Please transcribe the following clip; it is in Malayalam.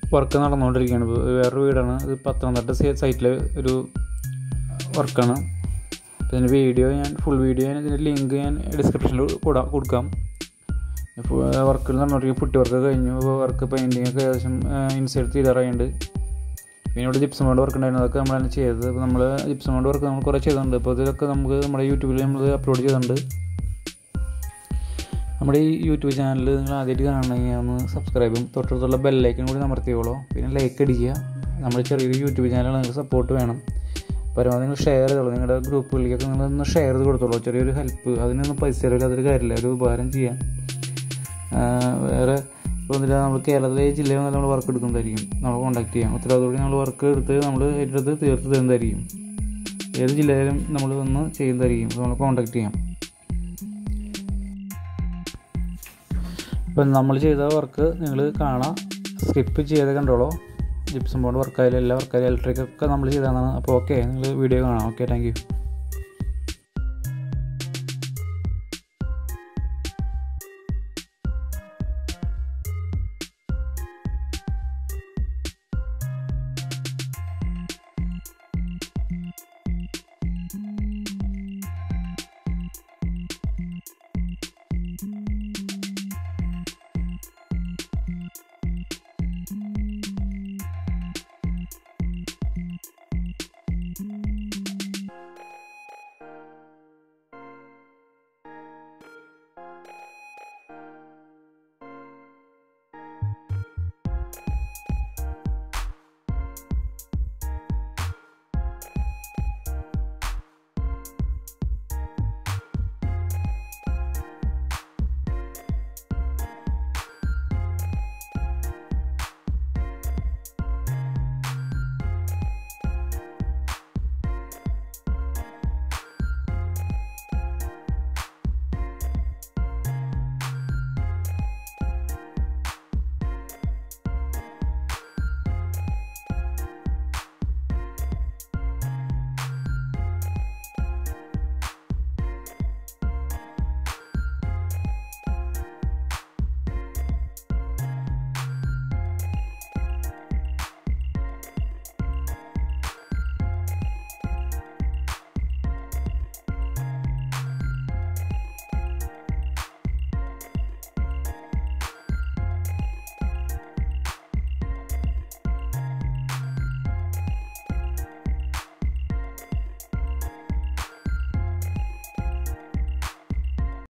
വർക്ക് നടന്നുകൊണ്ടിരിക്കുകയാണ് ഇപ്പോൾ വേറൊരു വീടാണ് ഇത് പത്തനംതിട്ട സൈറ്റിലെ ഒരു വർക്കാണ് അപ്പോൾ ഇതിൻ്റെ വീഡിയോ ഞാൻ ഫുൾ വീഡിയോ ഞാൻ ഇതിൻ്റെ ലിങ്ക് ഞാൻ ഡിസ്ക്രിപ്ഷനിൽ കൂടാ കൊടുക്കാം ഇപ്പോൾ വർക്കിൽ നടന്നുകൊണ്ടിരിക്കും പുട്ടി വർക്ക് കഴിഞ്ഞു ഇപ്പോൾ വർക്ക് പെയിൻറ്റിങ് ഒക്കെ ഏകദേശം ഇൻസൈഡ് തീരാറായുണ്ട് പിന്നെ ഇവിടെ ജിപ്സം കൊണ്ട് വർക്ക് ഉണ്ടായിരുന്നു അതൊക്കെ നമ്മൾ തന്നെ ചെയ്തത് ഇപ്പോൾ നമ്മൾ ജിപ്സം കൊണ്ട് വർക്ക് നമ്മൾ കുറേ ചെയ്തിട്ടുണ്ട് അപ്പോൾ ഇതിലൊക്കെ നമുക്ക് നമ്മുടെ യൂട്യൂബിൽ നമ്മൾ അപ്ലോഡ് ചെയ്തിട്ടുണ്ട് നമ്മുടെ ഈ യൂട്യൂബ് ചാനൽ നിങ്ങൾ ആദ്യമായിട്ട് കാണണമെങ്കിൽ ഒന്ന് സബ്സ്ക്രൈബും തൊട്ടടുത്തുള്ള ബെല്ലൈക്കൻ കൂടി അമർത്തിയോളൂ പിന്നെ ലൈക്ക് അടിക്കുക നമ്മുടെ ചെറിയൊരു യൂട്യൂബ് ചാനൽ നിങ്ങൾക്ക് സപ്പോർട്ട് വേണം പരമാവധി നിങ്ങൾ ഷെയർ ചെയ്തോളൂ നിങ്ങളുടെ ഗ്രൂപ്പുകളിലേക്കൊക്കെ നിങ്ങളൊന്ന് ഷെയർ ചെയ്ത് കൊടുത്തോളൂ ചെറിയൊരു ഹെൽപ്പ് അതിനൊന്നും പൈസ തരില്ല അതൊരു കാര്യമില്ല ഒരു ഉപകാരം ചെയ്യാം വേറെ ഇപ്പോൾ എന്നിട്ട് നമ്മൾ കേരളത്തിലെ ഈ ജില്ലയിൽ നമ്മൾ വർക്ക് എടുക്കുന്നതായിരിക്കും നമ്മൾ കോൺടാക്ട് ചെയ്യാം ഉത്തരവാദിത്തോടെ നമ്മൾ വർക്ക് എടുത്ത് നമ്മൾ ഏറ്റെടുത്ത് തീർത്ത് തരുന്നതായിരിക്കും ഏത് ജില്ലയിലും നമ്മൾ വന്ന് ചെയ്യുന്നതായിരിക്കും നമ്മൾ കോൺടാക്ട് ചെയ്യാം ഇപ്പം നമ്മൾ ചെയ്ത വർക്ക് നിങ്ങൾ കാണാം സ്കിപ്പ് ചെയ്ത് കണ്ടോളൂ ജിപ്സം ബോർഡ് വർക്കായാലും എല്ലാ വർക്കായാലും ഇലക്ട്രിക് ഒക്കെ നമ്മൾ ചെയ്തതാണ് അപ്പോൾ ഓക്കെ നിങ്ങൾ വീഡിയോ കാണാം ഓക്കെ താങ്ക് യു